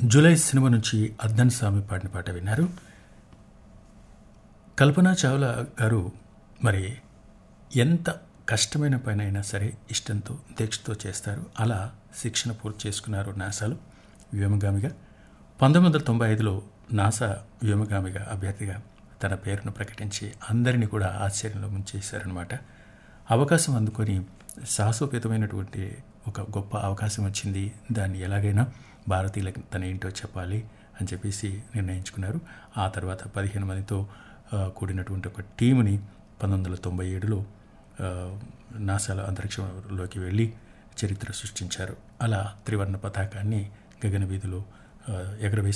July cinema నుంచి అద్దన్ స్వామి పాడిన పాట విన్నారు కల్పనా చావ్లా గారు మరి ఎంత కష్టమైన పని అయినా సరే ఇష్టంతో దీక్షతో చేస్తారు అలా శిక్షణ పూర్తి చేసుకున్నారు నాసాలో వ్యోమగామిగా పంతొమ్మిది వందల తొంభై ఐదులో నాసా వ్యోమగామిగా అభ్యర్థిగా తన పేరును ప్రకటించి అందరినీ కూడా ఆశ్చర్యంలో ముంచేశారనమాట అవకాశం అందుకొని సాహసోపేతమైనటువంటి ఒక గొప్ప అవకాశం వచ్చింది దాన్ని ఎలాగైనా భారతీయులకు తన ఏంటో చెప్పాలి అని చెప్పేసి నిర్ణయించుకున్నారు ఆ తర్వాత పదిహేను మందితో ఆ, కూడినటువంటి ఒక టీముని పంతొమ్మిది వందల తొంభై ఏడులో ఆ, నాసాలో అంతరిక్షంలోకి వెళ్ళి చరిత్ర సృష్టించారు అలా త్రివర్ణ పతాకాన్ని గగన వీధిలో ఆ, ఎగరవేసి